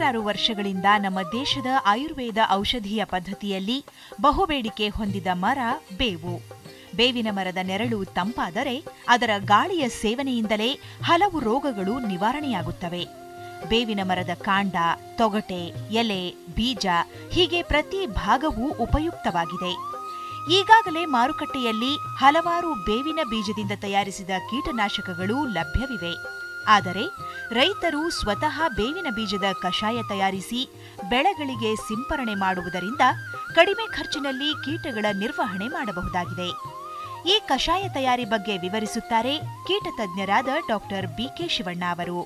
ಸಾವಿರಾರು ವರ್ಷಗಳಿಂದ ನಮ್ಮ ದೇಶದ ಆಯುರ್ವೇದ ಔಷಧೀಯ ಪದ್ಧತಿಯಲ್ಲಿ ಬಹುಬೇಡಿಕೆ ಹೊಂದಿದ ಮರ ಬೇವು ಬೇವಿನ ಮರದ ನೆರಳು ತಂಪಾದರೆ ಅದರ ಗಾಳಿಯ ಸೇವನೆಯಿಂದಲೇ ಹಲವು ರೋಗಗಳು ನಿವಾರಣೆಯಾಗುತ್ತವೆ ಬೇವಿನ ಮರದ ಕಾಂಡ ತೊಗಟೆ ಎಲೆ ಬೀಜ ಹೀಗೆ ಪ್ರತಿ ಭಾಗವೂ ಉಪಯುಕ್ತವಾಗಿದೆ ಈಗಾಗಲೇ ಮಾರುಕಟ್ಟೆಯಲ್ಲಿ ಹಲವಾರು ಬೇವಿನ ಬೀಜದಿಂದ ತಯಾರಿಸಿದ ಕೀಟನಾಶಕಗಳು ಲಭ್ಯವಿವೆ ಆದರೆ ರೈತರು ಸ್ವತಃ ಬೇವಿನ ಬೀಜದ ಕಷಾಯ ತಯಾರಿಸಿ ಬೆಳೆಗಳಿಗೆ ಸಿಂಪರಣೆ ಮಾಡುವುದರಿಂದ ಕಡಿಮೆ ಖರ್ಚಿನಲ್ಲಿ ಕೀಟಗಳ ನಿರ್ವಹಣೆ ಮಾಡಬಹುದಾಗಿದೆ ಈ ಕಷಾಯ ತಯಾರಿ ಬಗ್ಗೆ ವಿವರಿಸುತ್ತಾರೆ ಕೀಟ ತಜ್ಞರಾದ ಡಾಕ್ಟರ್ ಬಿಕೆ ಶಿವಣ್ಣ ಅವರು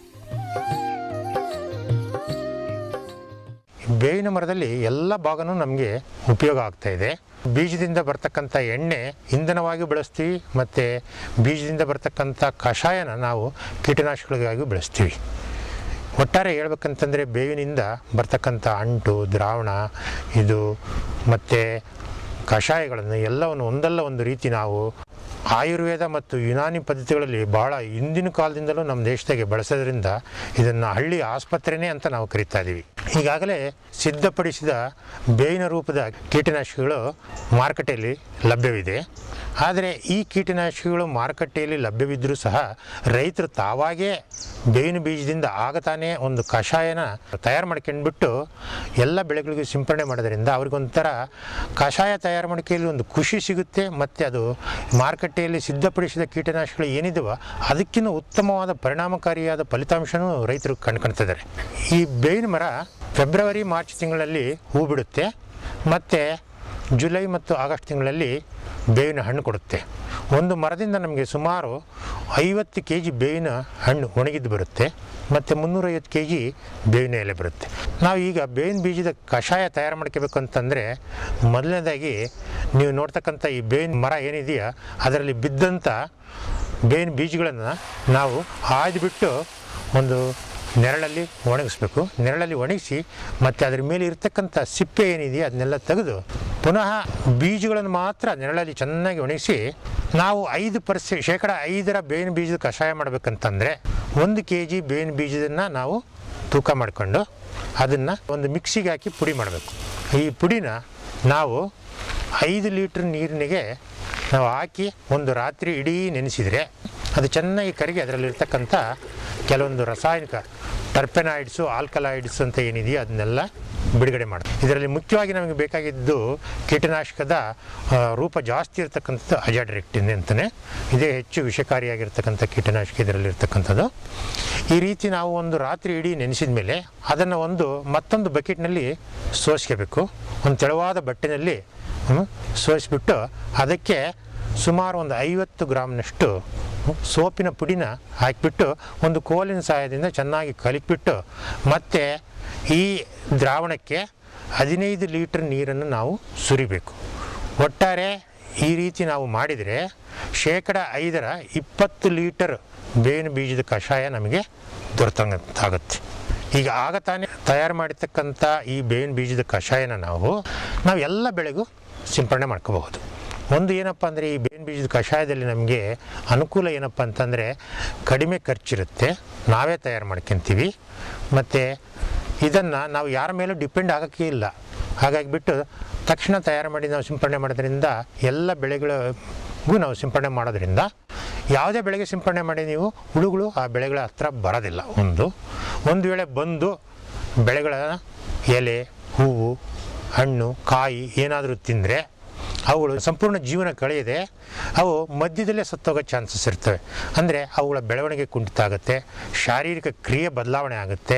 ಬೇವಿನ ಮರದಲ್ಲಿ ಎಲ್ಲ ಭಾಗನೂ ನಮಗೆ ಉಪಯೋಗ ಆಗ್ತಾ ಇದೆ ಬೀಜದಿಂದ ಬರ್ತಕ್ಕಂಥ ಎಣ್ಣೆ ಇಂಧನವಾಗಿ ಬಳಸ್ತೀವಿ ಮತ್ತು ಬೀಜದಿಂದ ಬರ್ತಕ್ಕಂಥ ಕಷಾಯನ ನಾವು ಕೀಟನಾಶಕಗಳಿಗಾಗಿ ಬಳಸ್ತೀವಿ ಒಟ್ಟಾರೆ ಹೇಳ್ಬೇಕಂತಂದರೆ ಬೇವಿನಿಂದ ಬರ್ತಕ್ಕಂಥ ಅಂಟು ದ್ರಾವಣ ಇದು ಮತ್ತು ಕಷಾಯಗಳನ್ನು ಎಲ್ಲವನ್ನು ಒಂದಲ್ಲ ಒಂದು ರೀತಿ ನಾವು ಆಯುರ್ವೇದ ಮತ್ತು ಯುನಾನಿ ಪದ್ಧತಿಗಳಲ್ಲಿ ಬಹಳ ಹಿಂದಿನ ಕಾಲದಿಂದಲೂ ನಮ್ಮ ದೇಶದಾಗೆ ಬಳಸೋದ್ರಿಂದ ಇದನ್ನು ಹಳ್ಳಿ ಆಸ್ಪತ್ರೆನೇ ಅಂತ ನಾವು ಕರಿತಾ ಇದ್ದೀವಿ ಈಗಾಗಲೇ ಸಿದ್ಧಪಡಿಸಿದ ಬೇವಿನ ರೂಪದ ಕೀಟನಾಶಕಗಳು ಮಾರುಕಟ್ಟೆಯಲ್ಲಿ ಲಭ್ಯವಿದೆ ಆದರೆ ಈ ಕೀಟನಾಶಕಗಳು ಮಾರುಕಟ್ಟೆಯಲ್ಲಿ ಲಭ್ಯವಿದ್ದರೂ ಸಹ ರೈತರು ತಾವಾಗೇ ಬೇವಿನ ಬೀಜದಿಂದ ಆಗತಾನೇ ಒಂದು ಕಷಾಯನ ತಯಾರು ಮಾಡ್ಕೊಂಡ್ಬಿಟ್ಟು ಎಲ್ಲ ಬೆಳೆಗಳಿಗೂ ಸಿಂಪರಣೆ ಮಾಡೋದ್ರಿಂದ ಅವ್ರಿಗೊಂಥರ ಕಷಾಯ ತಯಾರು ಮಾಡ್ಕೆಯಲ್ಲಿ ಒಂದು ಖುಷಿ ಸಿಗುತ್ತೆ ಮತ್ತು ಅದು ಮಾರುಕಟ್ಟೆಯಲ್ಲಿ ಸಿದ್ಧಪಡಿಸಿದ ಕೀಟನಾಶಕಗಳು ಏನಿದವೋ ಅದಕ್ಕಿಂತ ಉತ್ತಮವಾದ ಪರಿಣಾಮಕಾರಿಯಾದ ಫಲಿತಾಂಶನೂ ರೈತರು ಕಂಡ್ಕೊಳ್ತಿದ್ದಾರೆ ಈ ಬೇವಿನ ಮರ ಫೆಬ್ರವರಿ ಮಾರ್ಚ್ ತಿಂಗಳಲ್ಲಿ ಹೂ ಬಿಡುತ್ತೆ ಮತ್ತು ಜುಲೈ ಮತ್ತು ಆಗಸ್ಟ್ ತಿಂಗಳಲ್ಲಿ ಬೇವಿನ ಹಣ್ಣು ಕೊಡುತ್ತೆ ಒಂದು ಮರದಿಂದ ನಮಗೆ ಸುಮಾರು ಐವತ್ತು ಕೆ ಜಿ ಬೇವಿನ ಹಣ್ಣು ಒಣಗಿದ್ದು ಬರುತ್ತೆ ಮತ್ತು ಮುನ್ನೂರೈವತ್ತು ಕೆ ಜಿ ಬೇವಿನ ಎಲೆ ಬರುತ್ತೆ ನಾವು ಈಗ ಬೇವಿನ ಬೀಜದ ಕಷಾಯ ತಯಾರು ಮಾಡ್ಕೋಬೇಕು ಅಂತಂದರೆ ಮೊದಲನೇದಾಗಿ ನೀವು ನೋಡ್ತಕ್ಕಂಥ ಈ ಬೇವಿನ ಮರ ಏನಿದೆಯಾ ಅದರಲ್ಲಿ ಬಿದ್ದಂಥ ಬೇವಿನ ಬೀಜಗಳನ್ನು ನಾವು ಆಯ್ದುಬಿಟ್ಟು ಒಂದು ನೆರಳಲ್ಲಿ ಒಣಗಿಸ್ಬೇಕು ನೆರಳಲ್ಲಿ ಒಣಗಿಸಿ ಮತ್ತು ಅದ್ರ ಮೇಲೆ ಇರ್ತಕ್ಕಂಥ ಸಿಪ್ಪೆ ಏನಿದೆಯೋ ಅದನ್ನೆಲ್ಲ ತೆಗೆದು ಪುನಃ ಬೀಜಗಳನ್ನು ಮಾತ್ರ ನೆರಳಲ್ಲಿ ಚೆನ್ನಾಗಿ ಒಣಗಿಸಿ ನಾವು ಐದು ಪರ್ಸೆ ಶೇಕಡ ಐದರ ಬೇವಿನ ಬೀಜದ ಕಷಾಯ ಮಾಡಬೇಕಂತಂದರೆ ಒಂದು ಕೆ ಜಿ ಬೇವಿನ ಬೀಜದನ್ನು ನಾವು ತೂಕ ಮಾಡಿಕೊಂಡು ಅದನ್ನು ಒಂದು ಮಿಕ್ಸಿಗೆ ಹಾಕಿ ಪುಡಿ ಮಾಡಬೇಕು ಈ ಪುಡಿನ ನಾವು ಐದು ಲೀಟ್ರ್ ನೀರಿನಿಗೆ ನಾವು ಹಾಕಿ ಒಂದು ರಾತ್ರಿ ಇಡೀ ನೆನೆಸಿದರೆ ಅದು ಚೆನ್ನಾಗಿ ಕರಗಿ ಅದರಲ್ಲಿರ್ತಕ್ಕಂಥ ಕೆಲವೊಂದು ರಾಸಾಯನಿಕ ಟರ್ಪೆನಾಯ್ಡ್ಸು ಆಲ್ಕಲಾಯ್ಡ್ಸ್ ಅಂತ ಏನಿದೆಯೋ ಅದನ್ನೆಲ್ಲ ಬಿಡುಗಡೆ ಮಾಡುತ್ತೆ ಇದರಲ್ಲಿ ಮುಖ್ಯವಾಗಿ ನಮಗೆ ಬೇಕಾಗಿದ್ದು ಕೀಟನಾಶಕದ ಆ, ರೂಪ ಜಾಸ್ತಿ ಇರತಕ್ಕಂಥದ್ದು ಅಜಾಡಿರೆಕ್ಟಿನ್ ಅಂತಲೇ ಇದೇ ಹೆಚ್ಚು ವಿಷಕಾರಿಯಾಗಿರ್ತಕ್ಕಂಥ ಕೀಟನಾಶಕ ಇದರಲ್ಲಿರ್ತಕ್ಕಂಥದ್ದು ಈ ರೀತಿ ನಾವು ಒಂದು ರಾತ್ರಿ ಇಡೀ ನೆನೆಸಿದ ಮೇಲೆ ಅದನ್ನು ಒಂದು ಮತ್ತೊಂದು ಬಕೆಟ್ನಲ್ಲಿ ಸೋಸ್ಕೋಬೇಕು ಒಂದು ತೆಳುವಾದ ಬಟ್ಟೆನಲ್ಲಿ ಹ್ಮ್, ಸೋಸಿಬಿಟ್ಟು ಅದಕ್ಕೆ ಸುಮಾರು ಒಂದು ಐವತ್ತು ಗ್ರಾಮ್ನಷ್ಟು ಹ್ಮ್, ಸೋಪಿನ ಪುಡಿನ ಹಾಕಿಬಿಟ್ಟು ಒಂದು ಕೋಲಿನ ಸಹಾಯದಿಂದ ಚೆನ್ನಾಗಿ ಕಲಿಕ್ಬಿಟ್ಟು ಮತ್ತು ಈ ದ್ರಾವಣಕ್ಕೆ ಹದಿನೈದು ಲೀಟ್ರ್ ನೀರನ್ನು ನಾವು ಸುರಿಬೇಕು ಒಟ್ಟಾರೆ ಈ ರೀತಿ ನಾವು ಮಾಡಿದರೆ ಶೇಕಡ ಐದರ ಇಪ್ಪತ್ತು ಲೀಟರ್ ಬೇವಿನ ಬೀಜದ ಕಷಾಯ ನಮಗೆ ದೊರೆತಂಗಾಗುತ್ತೆ ಈಗ ಆಗ ತಾನೇ ತಯಾರು ಮಾಡಿರ್ತಕ್ಕಂಥ ಈ ಬೇವಿನ ಬೀಜದ ಕಷಾಯನ ನಾವು ನಾವು ಎಲ್ಲ ಬೆಳೆಗೂ ಸಿಂಪರಣೆ ಮಾಡ್ಕೋಬಹುದು ಒಂದು ಏನಪ್ಪ ಅಂದರೆ ಈ ಬೇವಿನ ಬೀಜದ ಕಷಾಯದಲ್ಲಿ ನಮಗೆ ಅನುಕೂಲ ಏನಪ್ಪ ಅಂತಂದರೆ ಕಡಿಮೆ ಖರ್ಚಿರುತ್ತೆ ನಾವೇ ತಯಾರು ಮಾಡ್ಕೊತೀವಿ ಮತ್ತು ಇದನ್ನು ನಾವು ಯಾರ ಮೇಲೂ ಡಿಪೆಂಡ್ ಆಗೋಕ್ಕೆ ಇಲ್ಲ ಹಾಗಾಗಿ ಬಿಟ್ಟು ತಕ್ಷಣ ತಯಾರು ಮಾಡಿ ನಾವು ಸಿಂಪರಣೆ ಮಾಡೋದ್ರಿಂದ ಎಲ್ಲ ಬೆಳೆಗಳಿಗೂ ನಾವು ಸಿಂಪರಣೆ ಮಾಡೋದ್ರಿಂದ ಯಾವುದೇ ಬೆಳೆಗೆ ಸಿಂಪರಣೆ ಮಾಡಿ ನೀವು ಹುಳುಗಳು ಆ ಬೆಳೆಗಳ ಹತ್ರ ಬರೋದಿಲ್ಲ ಒಂದು ಒಂದು ವೇಳೆ ಬಂದು ಬೆಳೆಗಳ ಎಲೆ ಹೂವು ಹಣ್ಣು ಕಾಯಿ ಏನಾದರೂ ತಿಂದರೆ ಅವುಗಳು ಸಂಪೂರ್ಣ ಜೀವನ ಕಳೆಯದೆ ಅವು ಮಧ್ಯದಲ್ಲೇ ಸತ್ತೋಗೋ ಚಾನ್ಸಸ್ ಇರ್ತವೆ ಅಂದರೆ ಅವುಗಳ ಬೆಳವಣಿಗೆ ಕುಂಠಿತ ಆಗುತ್ತೆ ಶಾರೀರಿಕ ಕ್ರಿಯೆ ಬದಲಾವಣೆ ಆಗುತ್ತೆ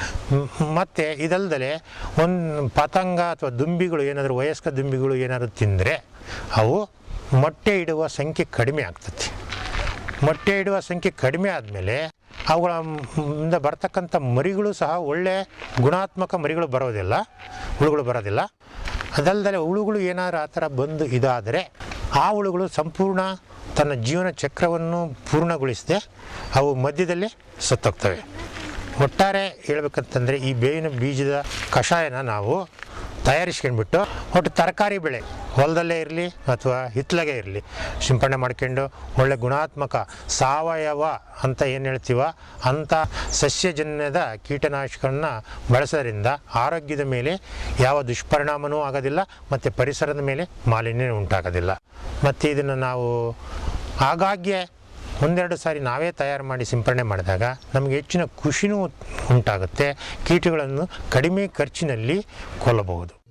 ಮತ್ತು ಇದಲ್ದಲೆ ಒಂದು ಪತಂಗ ಅಥವಾ ದುಂಬಿಗಳು ಏನಾದರೂ ವಯಸ್ಕ ದುಂಬಿಗಳು ಏನಾದರೂ ತಿಂದರೆ ಅವು ಮೊಟ್ಟೆ ಇಡುವ ಸಂಖ್ಯೆ ಕಡಿಮೆ ಆಗ್ತದೆ ಮೊಟ್ಟೆ ಇಡುವ ಸಂಖ್ಯೆ ಕಡಿಮೆ ಆದಮೇಲೆ ಅವುಗಳ ಇಂದ ಬರ್ತಕ್ಕಂಥ ಮರಿಗಳು ಸಹ ಒಳ್ಳೆ ಗುಣಾತ್ಮಕ ಮರಿಗಳು ಬರೋದಿಲ್ಲ ಹುಳುಗಳು ಬರೋದಿಲ್ಲ ಅದಲ್ಲದೆ ಹುಳುಗಳು ಏನಾದ್ರು ಆ ಥರ ಬಂದು ಇದಾದರೆ ಆ ಹುಳುಗಳು ಸಂಪೂರ್ಣ ತನ್ನ ಜೀವನ ಚಕ್ರವನ್ನು ಪೂರ್ಣಗೊಳಿಸದೆ ಅವು ಮಧ್ಯದಲ್ಲೇ ಸತ್ತೋಗ್ತವೆ ಒಟ್ಟಾರೆ ಹೇಳ್ಬೇಕಂತಂದರೆ ಈ ಬೇವಿನ ಬೀಜದ ಕಷಾಯನ ನಾವು ತಯಾರಿಸ್ಕೊಂಡ್ಬಿಟ್ಟು ಒಟ್ಟು ತರಕಾರಿ ಬೆಳೆ ಹೊಲದಲ್ಲೇ ಇರಲಿ ಅಥವಾ ಹಿತ್ತಲಾಗೆ ಇರಲಿ ಸಿಂಪಡಣೆ ಮಾಡ್ಕೊಂಡು ಒಳ್ಳೆ ಗುಣಾತ್ಮಕ ಸಾವಯವ ಅಂತ ಏನು ಹೇಳ್ತೀವ ಅಂಥ ಸಸ್ಯಜನ್ಯದ ಕೀಟನಾಶಕಗಳನ್ನ ಬಳಸೋದ್ರಿಂದ ಆರೋಗ್ಯದ ಮೇಲೆ ಯಾವ ದುಷ್ಪರಿಣಾಮನೂ ಆಗೋದಿಲ್ಲ ಮತ್ತು ಪರಿಸರದ ಮೇಲೆ ಮಾಲಿನ್ಯ ಉಂಟಾಗೋದಿಲ್ಲ ಮತ್ತು ಇದನ್ನು ನಾವು ಆಗಾಗ್ಗೆ ಒಂದೆರಡು ಸಾರಿ ನಾವೇ ತಯಾರು ಮಾಡಿ ಸಿಂಪಡಣೆ ಮಾಡಿದಾಗ ನಮಗೆ ಹೆಚ್ಚಿನ ಖುಷಿನೂ ಉಂಟಾಗುತ್ತೆ ಕೀಟಗಳನ್ನು ಕಡಿಮೆ ಖರ್ಚಿನಲ್ಲಿ ಕೊಲ್ಲಬಹುದು